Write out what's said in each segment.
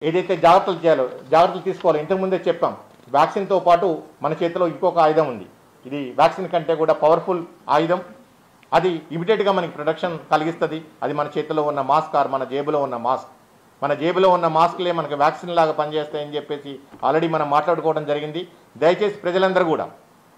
ఏదైతే జాగ్రత్తలు చేయాలో జాగ్రత్తలు తీసుకోవాలో ఇంతకుముందే చెప్పాం వ్యాక్సిన్తో పాటు మన చేతిలో ఇంకొక ఆయుధం ఉంది ఇది వ్యాక్సిన్ కంటే కూడా పవర్ఫుల్ ఆయుధం అది ఇమీడియట్గా మనకి ప్రొడక్షన్ కలిగిస్తుంది అది మన చేతిలో ఉన్న మాస్క్ ఆర్ మన జేబులో ఉన్న మాస్క్ మన జేబులో ఉన్న మాస్క్లే మనకు వ్యాక్సిన్ లాగా పనిచేస్తాయని చెప్పేసి ఆల్రెడీ మనం మాట్లాడుకోవడం జరిగింది దయచేసి ప్రజలందరూ కూడా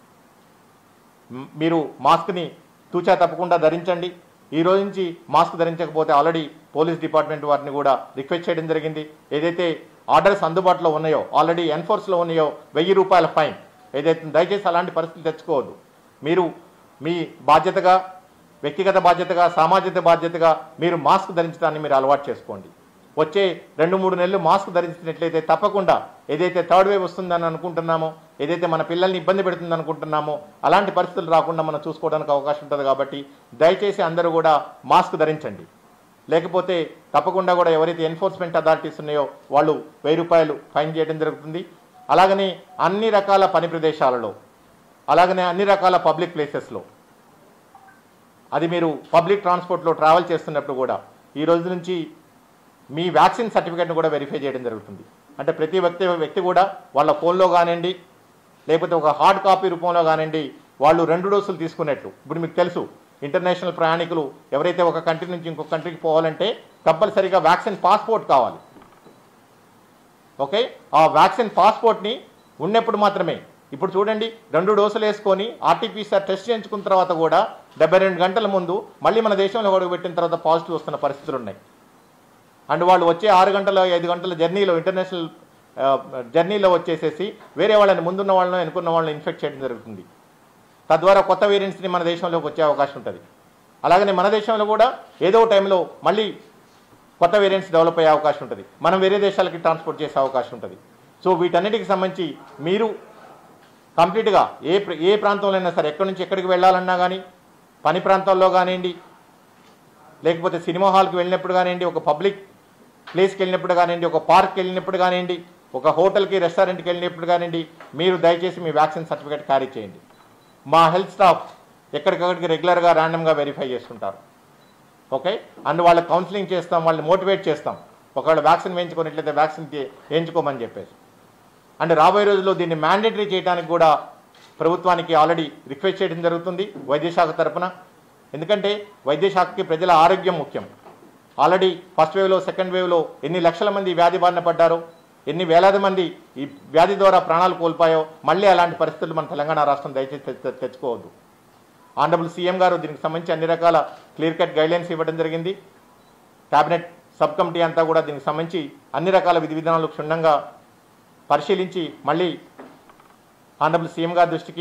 మ్, మీరు మాస్క్ని తూచా తప్పకుండా ధరించండి ఈ రోజు నుంచి మాస్క్ ధరించకపోతే ఆల్రెడీ పోలీస్ డిపార్ట్మెంట్ వారిని కూడా రిక్వెస్ట్ చేయడం జరిగింది ఏదైతే ఆర్డర్స్ అందుబాటులో ఉన్నాయో ఆల్రెడీ ఎన్ఫోర్స్లో ఉన్నాయో వెయ్యి రూపాయల ఫైన్ ఏదైతే దయచేసి అలాంటి పరిస్థితులు తెచ్చుకోవద్దు మీరు మీ బాధ్యతగా వ్యక్తిగత బాధ్యతగా సామాజిక బాధ్యతగా మీరు మాస్క్ ధరించడాన్ని మీరు అలవాటు చేసుకోండి వచ్చే రెండు మూడు నెలలు మాస్క్ ధరించినట్లయితే తప్పకుండా ఏదైతే థర్డ్ వేవ్ వస్తుందని అనుకుంటున్నామో ఏదైతే మన పిల్లల్ని ఇబ్బంది పెడుతుంది అనుకుంటున్నామో అలాంటి పరిస్థితులు రాకుండా మనం చూసుకోవడానికి అవకాశం ఉంటుంది కాబట్టి దయచేసి అందరూ కూడా మాస్క్ ధరించండి లేకపోతే తప్పకుండా కూడా ఎవరైతే ఎన్ఫోర్స్మెంట్ అథారిటీస్ ఉన్నాయో వాళ్ళు వెయ్యి రూపాయలు ఫైన్ చేయడం జరుగుతుంది అలాగనే అన్ని రకాల పని ప్రదేశాలలో అలాగనే అన్ని రకాల పబ్లిక్ ప్లేసెస్లో అది మీరు పబ్లిక్ ట్రాన్స్పోర్ట్లో ట్రావెల్ చేస్తున్నప్పుడు కూడా ఈ రోజు నుంచి మీ వ్యాక్సిన్ సర్టిఫికేట్ను కూడా వెరిఫై చేయడం జరుగుతుంది అంటే ప్రతి వ్యక్తి వ్యక్తి కూడా వాళ్ళ ఫోన్లో కానివ్వండి లేకపోతే ఒక హార్డ్ కాపీ రూపంలో కానివ్వండి వాళ్ళు రెండు డోసులు తీసుకున్నట్లు ఇప్పుడు మీకు తెలుసు ఇంటర్నేషనల్ ప్రయాణికులు ఎవరైతే ఒక కంట్రీ నుంచి ఇంకొక కంట్రీకి పోవాలంటే కంపల్సరీగా వ్యాక్సిన్ పాస్పోర్ట్ కావాలి ఓకే ఆ వ్యాక్సిన్ పాస్పోర్ట్ని ఉన్నప్పుడు మాత్రమే ఇప్పుడు చూడండి రెండు డోసులు వేసుకొని ఆర్టీపీసీఆర్ టెస్ట్ చేయించుకున్న తర్వాత కూడా డెబ్బై రెండు గంటల ముందు మళ్ళీ మన దేశంలో గొడవ పెట్టిన తర్వాత పాజిటివ్ వస్తున్న పరిస్థితులు ఉన్నాయి అండ్ వాళ్ళు వచ్చే ఆరు గంటల ఐదు గంటల జర్నీలో ఇంటర్నేషనల్ ఆ, జర్నీలో వచ్చేసేసి వేరే వాళ్ళని ముందున్న వాళ్ళని వెనుకున్న వాళ్ళని ఇన్ఫెక్ట్ చేయడం జరుగుతుంది తద్వారా కొత్త వేరియంట్స్ని మన దేశంలోకి వచ్చే అవకాశం ఉంటుంది అలాగనే మన దేశంలో కూడా ఏదో టైంలో మళ్ళీ కొత్త వేరియంట్స్ డెవలప్ అయ్యే అవకాశం ఉంటుంది మనం వేరే దేశాలకి ట్రాన్స్పోర్ట్ చేసే అవకాశం ఉంటుంది సో వీటన్నిటికి సంబంధించి మీరు కంప్లీట్గా ఏ ప్ర- ఏ ప్రాంతంలో అయినా సరే ఎక్కడి నుంచి ఎక్కడికి వెళ్ళాలన్నా కానీ పని ప్రాంతాల్లో కానివ్వండి లేకపోతే సినిమా హాల్కి వెళ్ళినప్పుడు కానివ్వండి ఒక పబ్లిక్ ప్లేస్కి వెళ్ళినప్పుడు కానివ్వండి ఒక పార్క్కి వెళ్ళినప్పుడు కానివ్వండి ఒక హోటల్కి రెస్టారెంట్కి వెళ్ళినప్పుడు కానివ్వండి మీరు దయచేసి మీ వ్యాక్సిన్ సర్టిఫికేట్ క్యారీ చేయండి మా హెల్త్ స్టాఫ్ ఎక్కడికక్కడికి రెగ్యులర్గా ర్యాండమ్గా వెరిఫై చేస్తుంటారు ఓకే అండ్ వాళ్ళకి కౌన్సిలింగ్ చేస్తాం వాళ్ళని మోటివేట్ చేస్తాం ఒకవేళ వ్యాక్సిన్ వేయించుకున్నట్లయితే వ్యాక్సిన్ చే- వేయించుకోమని చెప్పేసి అండ్ రాబోయే రోజుల్లో దీన్ని మ్యాండేటరీ చేయడానికి కూడా ప్రభుత్వానికి ఆల్రెడీ రిక్వెస్ట్ చేయడం జరుగుతుంది వైద్యశాఖ తరపున ఎందుకంటే వైద్యశాఖకి ప్రజల ఆరోగ్యం ముఖ్యం ఆల్రెడీ ఫస్ట్ వేవ్లో సెకండ్ వేవ్లో ఎన్ని లక్షల మంది ఈ వ్యాధి బారిన పడ్డారో ఎన్ని వేలాది మంది ఈ వ్యాధి ద్వారా ప్రాణాలు కోల్పోయో మళ్ళీ అలాంటి పరిస్థితులు మన తెలంగాణ రాష్ట్రం దయచేసి తెచ్చు- తెచ్చుకోవద్దు ఆనరబుల్ సీఎం గారు దీనికి సంబంధించి అన్ని రకాల క్లియర్ కట్ గైడ్లైన్స్ ఇవ్వడం జరిగింది కేబినెట్ సబ్ కమిటీ అంతా కూడా దీనికి సంబంధించి అన్ని రకాల విధి విధానాలు క్షుణ్ణంగా పరిశీలించి మళ్ళీ ఆనరబుల్ సీఎం గారి దృష్టికి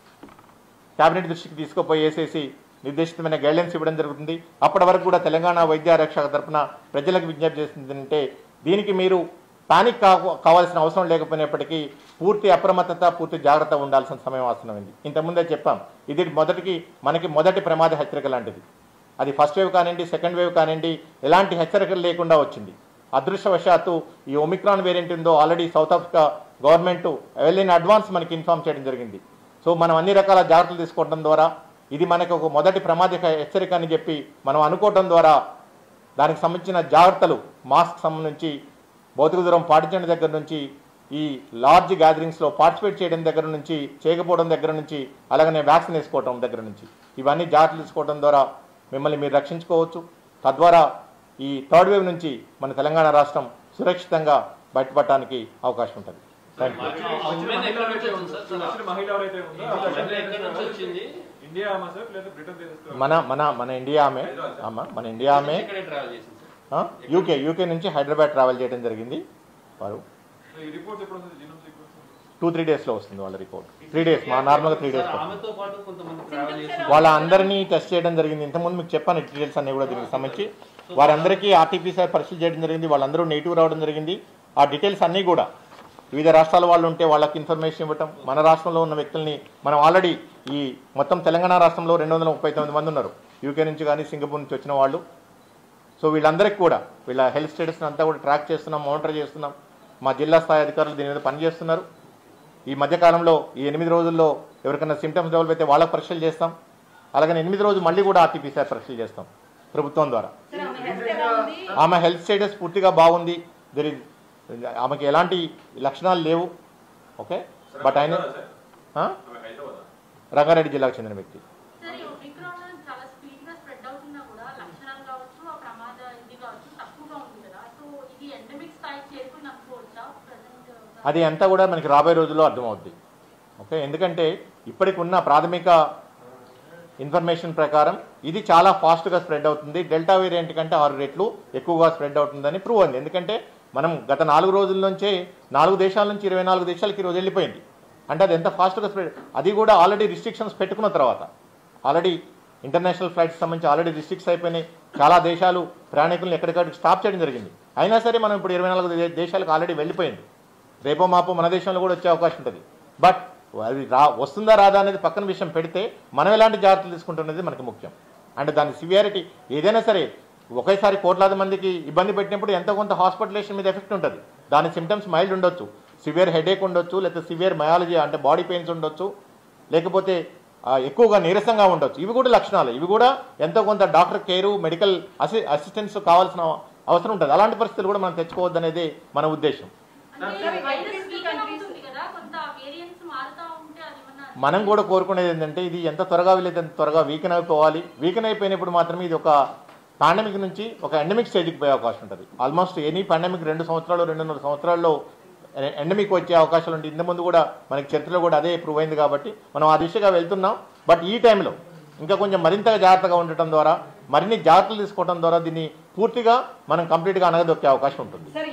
కేబినెట్ దృష్టికి తీసుకుపోయేసేసి నిర్దేశితమైన గైడ్లైన్స్ ఇవ్వడం జరుగుతుంది అప్పటి వరకు కూడా తెలంగాణ వైద్య ఆరక్షక తరపున ప్రజలకు విజ్ఞప్తి చేస్తుంది అంటే దీనికి మీరు పానిక్ కా కావాల్సిన అవసరం లేకపోయినప్పటికీ పూర్తి అప్రమత్తత పూర్తి జాగ్రత్త ఉండాల్సిన సమయం అవసరమైంది ఇంతకుముందే చెప్పాం ఇది మొదటికి మనకి మొదటి ప్రమాద హెచ్చరిక లాంటిది అది ఫస్ట్ వేవ్ కానివ్వండి సెకండ్ వేవ్ కానివ్వండి ఎలాంటి హెచ్చరికలు లేకుండా వచ్చింది అదృష్టవశాత్తు ఈ ఒమిక్రాన్ వేరియంట్ ఉందో already South Africa government well in advance మనకి ఇన్ఫార్మ్ చేయడం జరిగింది సో మనం అన్ని రకాల జాగ్రత్తలు తీసుకోవడం ద్వారా ఇది మనకు ఒక మొదటి ప్రమాద హెచ్చరిక అని చెప్పి మనం అనుకోవడం ద్వారా దానికి సంబంధించిన జాగ్రత్తలు మాస్క్ సంబంధించి భౌతిక దూరం పాటించడం దగ్గర నుంచి ఈ లార్జ్ గ్యాదరింగ్స్లో పార్టిసిపేట్ చేయడం దగ్గర నుంచి చేయకపోవడం దగ్గర నుంచి అలాగనే వ్యాక్సిన్ వేసుకోవడం దగ్గర నుంచి ఇవన్నీ జాగ్రత్తలు తీసుకోవడం ద్వారా మిమ్మల్ని మీరు రక్షించుకోవచ్చు తద్వారా ఈ థర్డ్ వేవ్ నుంచి మన తెలంగాణ రాష్ట్రం సురక్షితంగా బయటపడటానికి అవకాశం ఉంటుంది థ్యాంక్ యూ ఆ ఉమెన్ ఎక్కడ నుంచి వచ్చింది సార్? సార్, వచ్చిన మహిళ ఎవరైతే ఉందో ఆ ఉమెన్ ఎక్కడ నుంచి వచ్చింది ఇండియా ఆమె సార్ లేదా బ్రిటన్ దేశస్తులు మన మన మన ఇండియా ఆమె అమ్మ మన ఇండియా ఆమె ఎక్కడే ట్రావెల్ చేసింది సార్ యూకే యూకే నుంచి హైదరాబాద్ ట్రావెల్ చేయడం జరిగింది వారు ఈ రిపోర్ట్స్ ఎప్పుడు వస్తుంది జీనోమ్ సీక్వెన్స్ టూ త్రీ డేస్లో వస్తుంది వాళ్ళ రిపోర్ట్ త్రీ డేస్ మా నార్మల్గా త్రీ డేస్ సార్, ఆమెతో పాటు కొంతమంది ట్రావెల్ చేసి వాళ్ళ అందరినీ టెస్ట్ చేయడం జరిగింది ఇంతకుముందు మీకు చెప్పాను డీటెయిల్స్ అన్ని కూడా దీనికి సంబంధించి వారందరికీ ఆర్టీపీసీఆర్ పరిశీలి చేయడం జరిగింది వాళ్ళందరూ నెగిటివ్ రావడం జరిగింది ఆ డీటెయిల్స్ అన్నీ కూడా వివిధ రాష్ట్రాల వాళ్ళు ఉంటే వాళ్ళకి ఇన్ఫర్మేషన్ ఇవ్వటం మన రాష్ట్రంలో ఉన్న వ్యక్తుల్ని మనం ఆల్రెడీ ఈ మొత్తం తెలంగాణ రాష్ట్రంలో రెండు వందల ముప్పై తొమ్మిది మంది ఉన్నారు యూకే నుంచి కానీ సింగపూర్ నుంచి వచ్చిన వాళ్ళు సో వీళ్ళందరికీ కూడా వీళ్ళ హెల్త్ స్టేటస్ని అంతా కూడా ట్రాక్ చేస్తున్నాం మానిటర్ చేస్తున్నాం మా జిల్లా స్థాయి అధికారులు దీని మీద పనిచేస్తున్నారు ఈ మధ్యకాలంలో ఈ ఎనిమిది రోజుల్లో ఎవరికైనా సిమ్టమ్స్ డెవలప్ అయితే వాళ్ళకి పరీక్షలు చేస్తాం అలాగే ఎనిమిది రోజులు మళ్ళీ కూడా ఆర్టీపీసీఆర్ పరీక్షలు చేస్తాం ప్రభుత్వం ద్వారా సార్ ఆమె హెల్త్ ఎలా ఉంది ఆమె హెల్త్ స్టేటస్ పూర్తిగా బాగుంది దెర్ ఇస్ ఆమెకి ఎలాంటి లక్షణాలు లేవు ఓకే బట్ ఆయన ఆ? రంగారెడ్డి జిల్లాకు చెందిన వ్యక్తి సరే ఒమిక్రాన్ చాలా స్పీడ్ గా స్ప్రెడ్ అవుతున్నా కూడా లక్షణాలు కావచ్చు ఆ ప్రమాద ఇది కావచ్చు తక్కువగా ఉంది కదా సో ఇది ఎండమిక్ స్థాయికి చేరుకుని అనుకోవచ్చా ప్రజెంట్ అది అంతా కూడా మనకి రాబోయే రోజుల్లో అర్థమవుద్ది ఓకే ఎందుకంటే ఇప్పటికి ఉన్న ప్రాథమిక ఇన్ఫర్మేషన్ ప్రకారం ఇది చాలా ఫాస్ట్గా స్ప్రెడ్ అవుతుంది డెల్టా వేరియంట్ కంటే ఆరు రెట్లు ఎక్కువగా స్ప్రెడ్ అవుతుందని ప్రూవ్ అయింది ఎందుకంటే మనం గత నాలుగు రోజుల నుంచే నాలుగు దేశాల నుంచి ఇరవై నాలుగు దేశాలకి ఈరోజు వెళ్ళిపోయింది అంటే అది ఎంత ఫాస్ట్గా స్ప్రెడ్ అది కూడా ఆల్రెడీ రిస్ట్రిక్షన్స్ పెట్టుకున్న తర్వాత ఆల్రెడీ ఇంటర్నేషనల్ ఫ్లైట్స్ సంబంధించి ఆల్రెడీ రిస్ట్రిక్ట్స్ అయిపోయినాయి చాలా దేశాలు ప్రయాణికులను ఎక్కడికక్కడికి స్టాప్ చేయడం జరిగింది అయినా సరే మనం ఇప్పుడు ఇరవై నాలుగు దే- దేశాలకు ఆల్రెడీ వెళ్ళిపోయింది రేపో మాపో మన దేశంలో కూడా వచ్చే అవకాశం ఉంటుంది బట్ అది రా వస్తుందా రాదా అనేది పక్కన విషయం పెడితే మనం ఎలాంటి జాగ్రత్తలు తీసుకుంటున్నది మనకి ముఖ్యం అంటే దాని సివియారిటీ ఏదైనా సరే ఒకేసారి కోట్లాది మందికి ఇబ్బంది పెట్టినప్పుడు ఎంతో కొంత హాస్పిటలేషన్ మీద ఎఫెక్ట్ ఉంటుంది దాని సిమ్టమ్స్ మైల్డ్ ఉండొచ్చు సివియర్ హెడేక్ ఉండొచ్చు లేకపోతే సివియర్ మయాలజీ అంటే బాడీ పెయిన్స్ ఉండొచ్చు లేకపోతే ఆ, ఎక్కువగా నీరసంగా ఉండొచ్చు ఇవి కూడా లక్షణాలు ఇవి కూడా ఎంతో కొంత డాక్టర్ కేరు మెడికల్ అసి అసిస్టెన్స్ కావాల్సిన అవసరం ఉంటుంది అలాంటి పరిస్థితులు కూడా మనం తెచ్చుకోవద్దు అనేది మన ఉద్దేశం అంటే వైరస్ వీకెన్ అవుతుంది కదా కొంత వేరియంట్స్ మారుతా ఉంటే అది ఏమన్నా మనం కూడా కోరుకునేది ఏంటంటే ఇది ఎంత త్వరగా వీలైతే అంత త్వరగా వీకెన్ అయిపోవాలి వీకెన్ అయిపోయినప్పుడు మాత్రమే ఇది ఒక పాండమిక్ నుంచి ఒక ఎండమిక్ స్టేజ్కి పోయే అవకాశం ఉంటుంది ఆల్మోస్ట్ ఎనీ పాండమిక్ రెండు సంవత్సరాలు రెండున్నర సంవత్సరాల్లో ఎండమిక్ వచ్చే అవకాశాలు ఉంటాయి ఇంత ముందు కూడా మనకి చరిత్రలో కూడా అదే ప్రూవ్ అయింది కాబట్టి మనం ఆ దిశగా వెళ్తున్నాం బట్ ఈ టైంలో ఇంకా కొంచెం మరింతగా జాగ్రత్తగా ఉండటం ద్వారా మరిన్ని జాగ్రత్తలు తీసుకోవడం ద్వారా దీన్ని పూర్తిగా మనం కంప్లీట్గా అనగదొక్కే అవకాశం ఉంటుంది సరే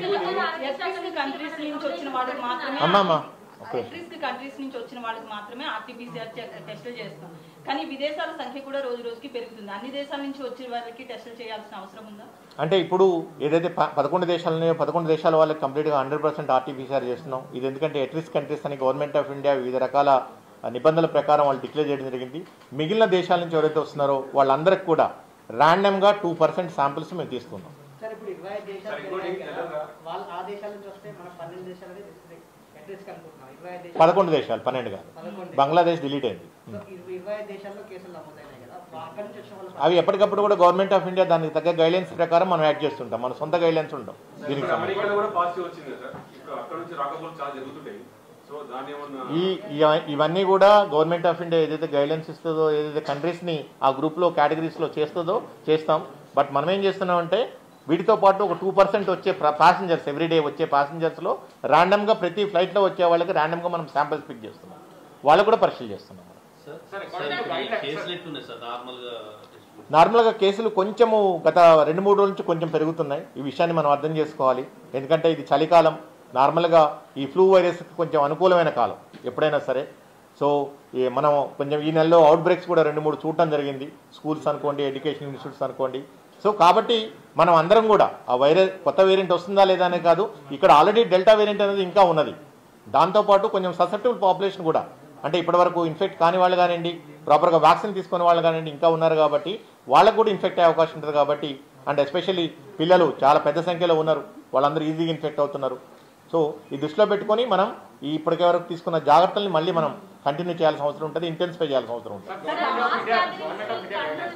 ఎట్రిస్క్ కంట్రీస్ నుంచి వచ్చిన వాళ్ళకి మాత్రమే అమ్మా అమ్మా ఓకే ఎట్రిస్క్ కంట్రీస్ నుంచి వచ్చిన వాళ్ళకి మాత్రమే ఆర్టీపీసీఆర్ టెస్టులు చేస్తాం కానీ విదేశాల సంఖ్య కూడా రోజు రోజుకి పెరుగుతుంది అన్ని దేశాల నుంచి వచ్చిన వాళ్ళకి టెస్టులు చేయాల్సిన అవసరం ఉందా అంటే ఇప్పుడు ఏదైతే ప- పదకొండు దేశాలనే పదకొండు దేశాల వాళ్ళకి కంప్లీట్గా హండ్రెడ్ పర్సెంట్ ఆర్టీపీసీఆర్ చేస్తున్నాం ఇది ఎందుకంటే ఎట్రిస్ కంట్రీస్ అని గవర్నమెంట్ ఆఫ్ ఇండియా వివిధ రకాల ఆ, నిబంధనల ప్రకారం వాళ్ళు డిక్లేర్ చేయడం జరిగింది మిగిలిన దేశాల నుంచి ఎవరైతే వస్తున్నారో వాళ్ళందరికీ కూడా ర్యాండమ్గా టూ పర్సెంట్ శాంపిల్స్ మేము తీసుకున్నాం సార్ ఇప్పుడు ఇరవై ఐదు దేశాలు సార్, ఇంకోటి పెరిగాయి కదా, తెలంగాణ. వాళ్ళు ఆ దేశాల నుంచి వస్తే మన పన్నెండు దేశాలనే అడ్రస్ అనుకుంటున్నాం ఇరవై ఐదు దేశాలు పదకొండు దేశాలు పన్నెండు కాదు పదకొండు బంగ్లాదేశ్ డిలీట్ అయింది సో ఇరవై ఇరవై ఐదు దేశాల్లో కేసులు నమోదైనాయి కదా వా- అక్కడి నుంచి వచ్చిన వాళ్ళు అవి ఎప్పటికప్పుడు కూడా గవర్నమెంట్ ఆఫ్ ఇండియా దానికి తగ్గ గైడ్లైన్స్ ప్రకారం మనం యాక్ట్ చేస్తుంటాం మన సొంత గైడ్లైన్స్ ఉంటాం దీనికి ఇప్పుడు సంబంధించి అమెరికాలో కూడా పాజిటివ్ వచ్చింది కదా సార్ ఇప్పుడు అక్కడ నుంచి రాకపోవడం చాలా జరుగుతుంటాయి సో దాన్ని ఏమన్నా ఈ ఇవ- ఇవన్నీ కూడా గవర్నమెంట్ ఆఫ్ ఇండియా ఏదైతే గైడ్లైన్స్ ఇస్తుందో ఏదైతే కంట్రీస్ని ఆ గ్రూప్లో కేటగిరీస్లో చేస్తుందో చేస్తాం బట్ మనం ఏం చేస్తున్నామంటే వీటితో పాటు ఒక టూ పర్సెంట్ వచ్చే ప్యాసింజర్స్ ఎవ్రీడే వచ్చే ప్యాసింజర్స్లో ర్యాండమ్గా ప్రతి ఫ్లైట్లో వచ్చే వాళ్ళకి ర్యాండమ్గా మనం శాంపిల్స్ పిక్ చేస్తున్నాం వాళ్ళకు కూడా పరీక్షలు చేస్తున్నాం sir sir, sir according to ఇప్పుడు ఈ guidelines, కేసులు ఎట్లున్నాయి సార్ నార్మల్ గా టెస్ట్ నార్మల్గా కేసులు కొంచెము గత రెండు మూడు రోజుల నుంచి కొంచెం పెరుగుతున్నాయి ఈ విషయాన్ని మనం అర్థం చేసుకోవాలి ఎందుకంటే ఇది చలికాలం నార్మల్గా ఈ ఫ్లూ వైరస్ కొంచెం అనుకూలమైన కాలం ఎప్పుడైనా సరే సో ఈ మనం కొంచెం ఈ నెలలో అవుట్ బ్రేక్స్ కూడా రెండు మూడు చూడటం జరిగింది స్కూల్స్ అనుకోండి ఎడ్యుకేషన్ ఇన్స్టిట్యూట్స్ అనుకోండి సో కాబట్టి మనం అందరం కూడా ఆ వైరస్ కొత్త వేరియంట్ వస్తుందా లేదా అనే కాదు ఇక్కడ ఆల్రెడీ డెల్టా వేరియంట్ అనేది ఇంకా ఉన్నది దాంతోపాటు కొంచెం ససెప్టిబుల్ పాపులేషన్ కూడా అంటే ఇప్పటివరకు ఇన్ఫెక్ట్ కాని వాళ్ళు కానివ్వండి ప్రాపర్గా వ్యాక్సిన్ తీసుకునే వాళ్ళు కానివ్వండి ఇంకా ఉన్నారు కాబట్టి వాళ్ళకు కూడా ఇన్ఫెక్ట్ అయ్యే అవకాశం ఉంటుంది కాబట్టి అండ్ ఎస్పెషల్లీ పిల్లలు చాలా పెద్ద సంఖ్యలో ఉన్నారు వాళ్ళందరూ ఈజీగా ఇన్ఫెక్ట్ అవుతున్నారు సో ఈ దృష్టిలో పెట్టుకొని మనం ఈ ఇప్పటికే వరకు తీసుకున్న జాగ్రత్తల్ని మళ్ళీ మనం కంటిన్యూ చేయాల్సిన అవసరం ఉంటుంది ఇంటెన్సిఫై చేయాల్సిన అవసరం ఉంటుంది సార్, ఆ mass gatherings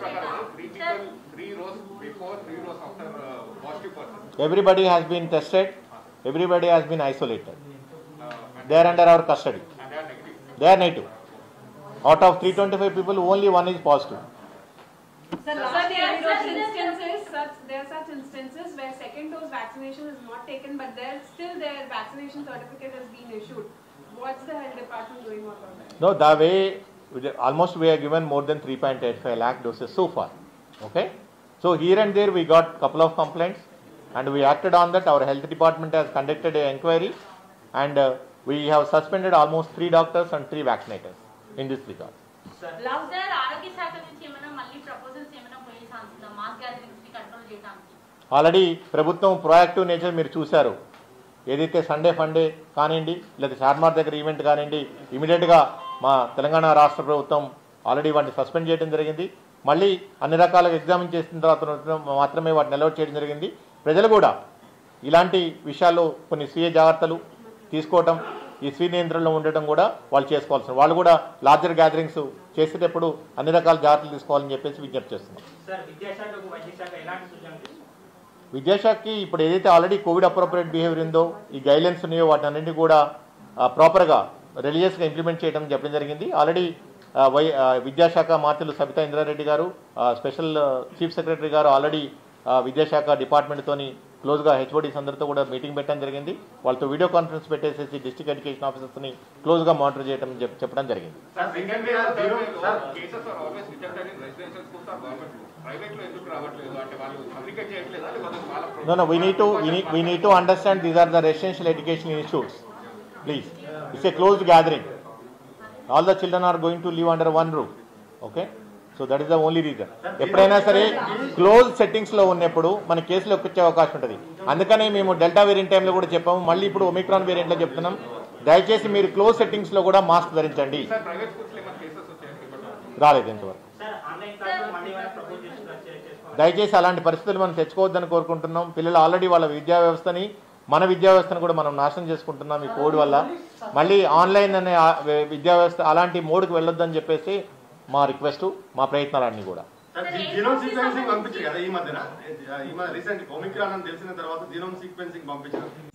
sir, three rows before, three rows after uh, positive person. Everybody has been tested everybody has been isolated they are under our custody And they are negative. They are negative out of three twenty five people only one is positive sir Sir, last there are year such instances, such, there are such instances where second dose vaccination is not taken, but there still their vaccination certificate has been issued. What's the health department doing about that? No, the way, almost we have given more than 3.85 lakh doses so far. Okay? So here and there we got couple of complaints and we acted on that. Our health department has conducted an inquiry and uh, we have suspended almost three doctors and three vaccinators in this regard. Last sir ఆరోగ్య శాఖ నుంచి ఏమైనా మళ్ళీ proposals ఏమైనా పోయే chance ఉందా mass gatherings ని control చేయడానికి ఆల్రెడీ ప్రభుత్వం ప్రొయాక్టివ్ నేచర్ మీరు చూశారు ఏదైతే సండే ఫండే కానివ్వండి లేదా చార్మార్ దగ్గర ఈవెంట్ కానివ్వండి ఇమీడియట్గా మా తెలంగాణ రాష్ట్ర ప్రభుత్వం ఆల్రెడీ వాటిని సస్పెండ్ చేయడం జరిగింది మళ్ళీ అన్ని రకాలుగా ఎగ్జామిన్ చేసిన తర్వాత మాత్రమే వాటిని అలౌట్ చేయడం జరిగింది ప్రజలు కూడా ఇలాంటి విషయాల్లో కొన్ని స్వీయ జాగ్రత్తలు తీసుకోవటం ఈ స్వీయ నియంత్రణలో ఉండటం కూడా వాళ్ళు చేసుకోవాల్సిన వాళ్ళు కూడా లార్జర్ గ్యాదరింగ్స్ చేసేటప్పుడు అన్ని రకాల జాగ్రత్తలు తీసుకోవాలని చెప్పేసి విజ్ఞప్తి చేస్తున్నాం సార్ విద్యాశాఖకు వైద్య శాఖ ఎలాంటి సూచనలు చేస్తుంది విద్యాశాఖకి ఇప్పుడు ఏదైతే ఆల్రెడీ కోవిడ్ అప్రోప్రియేట్ బిహేవియర్ ఉందో ఈ గైడ్లైన్స్ ఉన్నాయో వాటి అన్నింటినీ కూడా ప్రాపర్గా రిలీజియస్గా ఇంప్లిమెంట్ చేయడం చెప్పడం జరిగింది ఆల్రెడీ ఆ, వై ఆ, విద్యాశాఖ మాత్రులు సబితా ఇంద్రారెడ్డి గారు ఆ, స్పెషల్ ఆ, చీఫ్ సెక్రటరీ గారు ఆల్రెడీ ఆ, విద్యాశాఖ డిపార్ట్మెంట్తోని క్లోజ్గా హెచ్ఓడీస్ అందరితో కూడా మీటింగ్ పెట్టడం జరిగింది వాళ్ళతో వీడియో కాన్ఫరెన్స్ పెట్టేసేసి డిస్ట్రిక్ట్ ఎడ్యుకేషన్ ఆఫీసర్స్ని క్లోజ్గా మానిటర్ చేయడం చెప్- చెప్పడం జరిగింది sir second zero sir cases are always rejected in residential schools or government private లో ఎందుకు రావట్లేదు అంటే వాళ్ళు కమ్యూనికేట్ చేయట్లేదా లేకపోతే వాళ్ళ No, no, we need to, we need, we need to understand these are the residential education institutes. Please, it's a closed gathering. All the children are going to live under one roof. Okay? So that is the only reason ఎప్పుడైనా సరే close settings లో ఉన్నప్పుడు మన కేసులు వచ్చే అవకాశం ఉంటుంది అందుకనే మేము డెల్టా వేరియంట్ టైంలో కూడా చెప్పాము మళ్ళీ ఇప్పుడు ఒమిక్రాన్ వేరియంట్ లో చెప్తున్నాం దయచేసి మీరు క్లోజ్ సెట్టింగ్స్ లో కూడా మాస్క్ ధరించండి సార్ ప్రైవేట్ స్కూల్స్ లో ఏమైనా కేసెస్ వచ్చాయండి ఇప్పటివరకు? రాలేదు ఇంతవరకు సార్ ఆన్లైన్ క్లాసులు మళ్ళీ ఏమైనా ప్రపోజ్ చేస్తున్నారు చేసుకోవాలి దయచేసి అలాంటి పరిస్థితులు మనం తెచ్చుకోవద్దని కోరుకుంటున్నాం పిల్లలు ఆల్రెడీ వాళ్ళ విద్యా వ్యవస్థని మన విద్యా వ్యవస్థను కూడా మనం నాశనం చేసుకుంటున్నాం ఈ కోడ్ వల్ల మళ్ళీ ఆన్లైన్ అనే ఆ వి- విద్యా వ్యవస్థ అలాంటి మోడ్కి వెళ్ళొద్దని చెప్పేసి మా రిక్వెస్ట్ మా ప్రయత్నాలన్నీ కూడా సార్ జీనోమ్ సీక్వెన్సింగ్ పంపించారు కదా ఈ మధ్యన ఈ మధ్య రీసెంట్ ఒమిక్రాన్ అని తెలిసిన తర్వాత జీనోమ్ సీక్వెన్సింగ్ పంపించారు